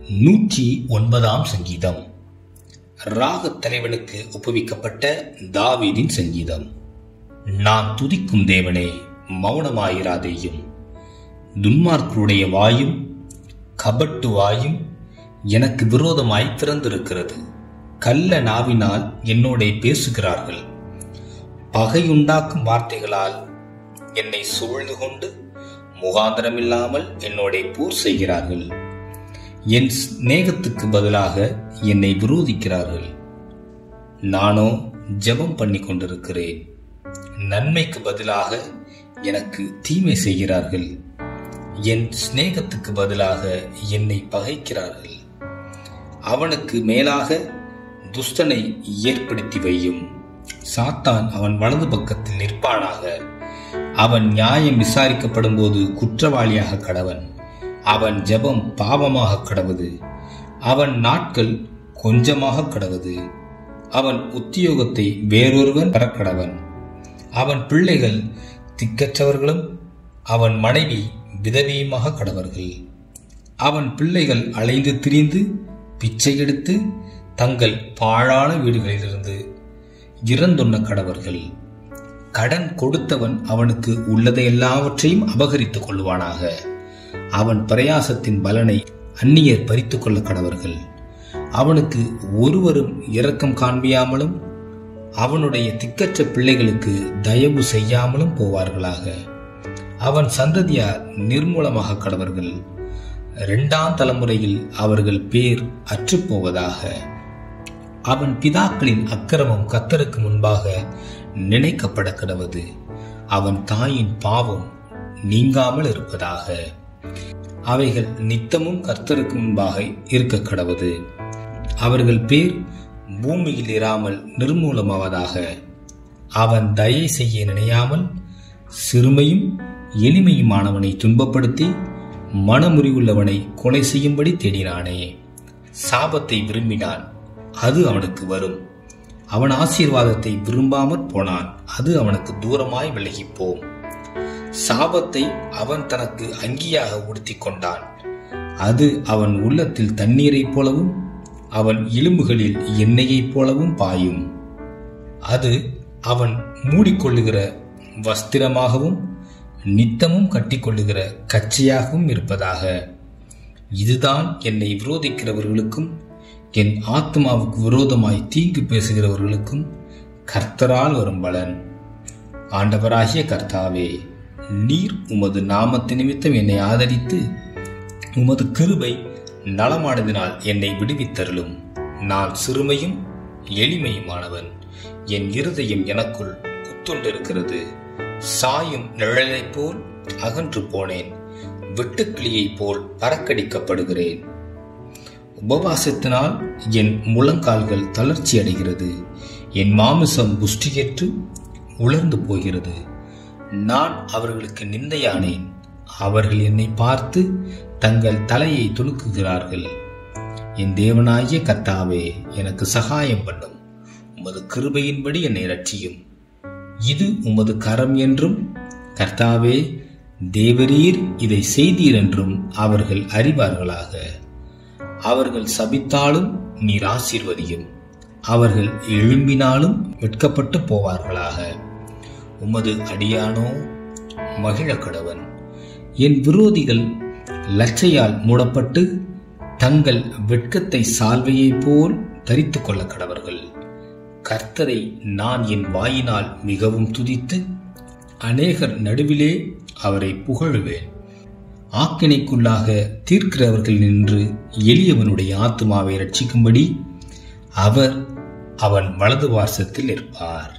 நூற்றி ஒன்பதாம் சங்கீதம் ராகத் தலைவனுக்கு ஒப்புவிக்கப்பட்ட தாவீதின் சங்கீதம் நான் துதிக்கும் தேவனே மௌனமாயிராதேயும் துன்மார்க்கருடைய வாயும் கபட்டு வாயும் எனக்கு விரோதமாய் திறந்திருக்கிறது கள்ள நாவினால் என்னோட பேசுகிறார்கள் பகையுண்டாக்கும் வார்த்தைகளால் என்னை சூழ்ந்து கொண்டு முகாந்திரமில்லாமல் என்னோட போர் செய்கிறார்கள் என் சிநேகத்துக்கு பதிலாக என்னை விரோதிக்கிறார்கள் நானோ ஜெபம் பண்ணி கொண்டிருக்கிறேன் நன்மைக்கு பதிலாக எனக்கு தீமை செய்கிறார்கள் என் சிநேகத்துக்கு பதிலாக என்னை பகைக்கிறார்கள் அவனுக்கு மேலாக துஷ்டனை ஏற்படுத்தி வையும் சாத்தான் அவன் வலது பக்கத்தில் நிற்பானாக அவன் நியாயம் விசாரிக்கப்படும் போது குற்றவாளியாக கடவன் அவன் ஜெபம் பாவமாக கடவுது அவன் நாட்கள் கொஞ்சமாக கடவுது அவன் உத்தியோகத்தை வேறொருவன் பெறக்கடவன் அவன் பிள்ளைகள் திக்கற்றவர்களும் அவன் மனைவி விதவியுமாக கடவர்கள் அவன் பிள்ளைகள் அலைந்து திரிந்து பிச்சை எடுத்து தங்கள் பாழான வீடுகளிலிருந்து இறந்துண்ண கடவர்கள் கடன் கொடுத்தவன் அவனுக்கு உள்ளதை எல்லாவற்றையும் அபகரித்துக் கொள்வானாக அவன் பிரயாசத்தின் பலனை அந்நியர் பறித்துக் கொள்ள கடவர்கள் அவனுக்கு ஒருவரும் இரக்கம் காண்பியாமலும் அவனுடைய திக்கற்ற பிள்ளைகளுக்கு தயவு செய்யாமலும் போவார்களாக அவன் சந்ததியார் நிர்மூலமாக கடவர்கள் இரண்டாம் தலைமுறையில் அவர்கள் பேர் அற்றுப்போவதாக அவன் பிதாக்களின் அக்கிரமம் கத்தருக்கு முன்பாக நினைக்கப்பட கிடவது அவன் தாயின் பாவம் நீங்காமல் இருப்பதாக அவைகள் நித்தமும் கர்த்தருக்கு முன்பாக இருக்க கடவது அவர்கள் பேர் பூமியில் இராமல் நிர்மூலமாவதாக அவன் தயை செய்ய நினையாமல் சிறுமையும் எளிமையுமானவனை துன்பப்படுத்தி மனமுறிவுள்ளவனை கொலை செய்யும்படி தேடினானே சாபத்தை விரும்பினான் அது அவனுக்கு வரும் அவன் ஆசீர்வாதத்தை விரும்பாமற் போனான் அது அவனுக்கு தூரமாய் விலகிப்போம் சாபத்தை அவன் தனக்கு அங்கியாக உடுத்திக் கொண்டான் அது அவன் உள்ளத்தில் தண்ணீரைப் போலவும் அவன் எலும்புகளில் எண்ணெயைப் போலவும் பாயும் அது அவன் மூடிக்கொள்ளுகிற வஸ்திரமாகவும் நித்தமும் கட்டிக்கொள்ளுகிற கச்சையாகவும் இருப்பதாக இதுதான் என்னை விரோதிக்கிறவர்களுக்கும் என் ஆத்மாவுக்கு விரோதமாய் தீங்கு பேசுகிறவர்களுக்கும் கர்த்தரால் வரும் பலன் ஆண்டவராகிய கர்த்தாவே நீர் உமது நாமத்து நிமித்தம் என்னை ஆதரித்து உமது கிருபை நலமானதினால் என்னை விடுவித்தருளும் நான் சிறுமையும் எளிமையுமானவன் என் இருதயம் எனக்குள் குத்துண்டிருக்கிறது சாயும் நிழலைப் போல் அகன்று போனேன் வெட்டுக்கிளியைப் போல் பறக்கடிக்கப்படுகிறேன் உபவாசத்தினால் என் முழங்கால்கள் தளர்ச்சி அடைகிறது என் மாமிசம் புஷ்டியற்று உலர்ந்து போகிறது நான் அவர்களுக்கு நிந்தையானேன் அவர்கள் என்னை பார்த்து தங்கள் தலையை துலுக்குகிறார்கள் என் தேவனாகிய கர்த்தாவே எனக்கு சகாயம் பண்ணும் உமது கிருபையின்படி என்னை ரட்சியும் இது உமது கரம் என்றும் கர்த்தாவே தேவரீர் இதை செய்தீர் என்றும் அவர்கள் அறிவார்களாக அவர்கள் சபித்தாலும் நீர் ஆசீர்வதியும் அவர்கள் எழும்பினாலும் வெட்கப்பட்டு போவார்களாக உமது அடியானோ மகிழ கடவன் என் விரோதிகள் லட்சையால் மூடப்பட்டு தங்கள் வெட்கத்தை சால்வையைப் போல் தரித்துக் கொள்ள கடவர்கள் கர்த்தரை நான் என் வாயினால் மிகவும் துதித்து அநேகர் நடுவிலே அவரை புகழுவேன் ஆக்கினைக்குள்ளாக தீர்க்கிறவர்கள் நின்று எளியவனுடைய ஆத்மாவை ரட்சிக்கும்படி அவர் அவன் வலது வாசத்தில் இருப்பார்